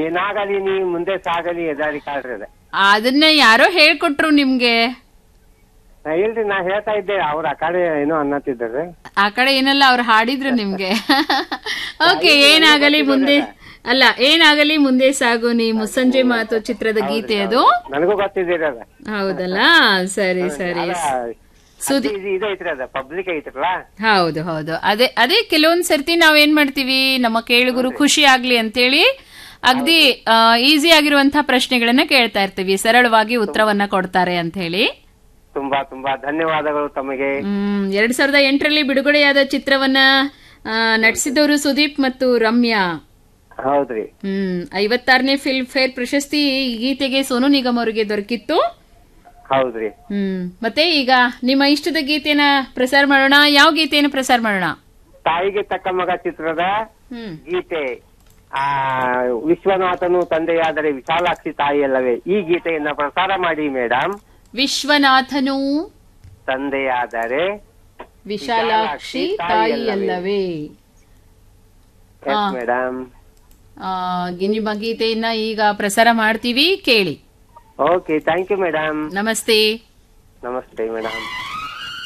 ಏನಾಗಲಿ ನೀ ಮುಂದೆ ಸಾಗಲಿ ಎದಾರಿ ಕಾಡ್ರಿ ಅದ ಅದನ್ನ ಯಾರೋ ಹೇಳ್ಕೊಟ್ರು ನಿಮ್ಗೆ ನಾ ಇಲ್ರಿ ನಾ ಹೇಳ್ತಾ ಇದ್ದೆ ಅವ್ರ ಆ ಕಡೆ ಏನೋ ಅನ್ನತ್ತಿದ್ದಾರೆ ಆ ಕಡೆ ಏನಲ್ಲ ಅವ್ರು ಹಾಡಿದ್ರು ನಿಮ್ಗೆ ಓಕೆ ಏನಾಗಲಿ ಮುಂದೆ ಅಲ್ಲ ಏನಾಗಲಿ ಮುಂದೆ ಸಾಗು ನೀ ಮುಸ್ಸಂಜೆ ಮಾತು ಚಿತ್ರದ ಗೀತೆ ಅದು ನನಗೂ ಗೊತ್ತಿದ್ದೀರಿ ಅದ ಹೌದಲ್ಲ ಸರಿ ಸರಿ ಸುದಿ ಇದು ಇದು ಐತ್ರಿ ಅದ ಪಬ್ಲಿಕ್ ಐತ್ರಲ್ಲ ಹೌದು ಹೌದು ಅದೇ ಅದೇ ಕೆಲವೊಂದ್ ಸರ್ತಿ ನಾವ್ ಏನ್ ಮಾಡ್ತೀವಿ ನಮ್ಮ ಕೇಳುಗರು ಖುಷಿ ಆಗ್ಲಿ ಅಂತೇಳಿ ಅಗ್ದಿ ಈಸಿ ಆಗಿರುವಂತಹ ಪ್ರಶ್ನೆಗಳನ್ನ ಕೇಳ್ತಾ ಇರ್ತೀವಿ ಸರಳವಾಗಿ ಉತ್ತರವನ್ನ ಕೊಡ್ತಾರೆ ಅಂತ ಹೇಳಿ ತುಂಬಾ ತುಂಬಾ ಧನ್ಯವಾದಗಳು ತಮಗೆ ಹ್ಮ್ ಎರಡ್ ಸಾವಿರದ ಎಂಟರಲ್ಲಿ ಬಿಡುಗಡೆಯಾದ ಚಿತ್ರವನ್ನ ಆ, ನಟಿಸಿದವರು ಸುದೀಪ್ ಮತ್ತು ರಮ್ಯಾ ಹೌದ್ರಿ ಹ್ಮ್ ಐವತ್ತಾರನೇ ಫಿಲ್ಮ್ ಫೇರ್ ಪ್ರಶಸ್ತಿ ಈ ಗೀತೆಗೆ ಸೋನು ನಿಗಮ್ ಅವರಿಗೆ ದೊರಕಿತ್ತು ಹೌದ್ರಿ ಹ್ಮ್ ಮತ್ತೆ ಈಗ ನಿಮ್ಮ ಇಷ್ಟದ ಗೀತೆನ ಪ್ರಸಾರ ಮಾಡೋಣ ಯಾವ ಗೀತೆಯನ್ನು ಪ್ರಸಾರ ಮಾಡೋಣ ತಾಯಿಗೆ ತಕ್ಕ ಮಗ ಚಿತ್ರದ ಹ್ಮ್ ಗೀತೆ ಆ ವಿಶ್ವನಾಥನು ತಂದೆಯಾದರೆ ವಿಶಾಲಾಕ್ಷಿ ತಾಯಿಯಲ್ಲವೇ ಈ ಗೀತೆಯನ್ನ ಪ್ರಸಾರ ಮಾಡಿ ಮೇಡಮ್ ವಿಶ್ವನಾಥನು ತಂದೆಯಾದರೆ ವಿಶಾಲಾಕ್ಷಿ ತಾಯಿಯಲ್ಲವೇ ಹಾ. ಮೇಡಮ್ ಆ, ನಿಮ್ಮ ಗೀತೆಯನ್ನ ಈಗ ಪ್ರಸಾರ ಮಾಡ್ತೀವಿ ಕೇಳಿ ಓಕೆ ಥ್ಯಾಂಕ್ ಯು ಮೇಡಮ್ ನಮಸ್ತೆ ನಮಸ್ತೆ ಮೇಡಮ್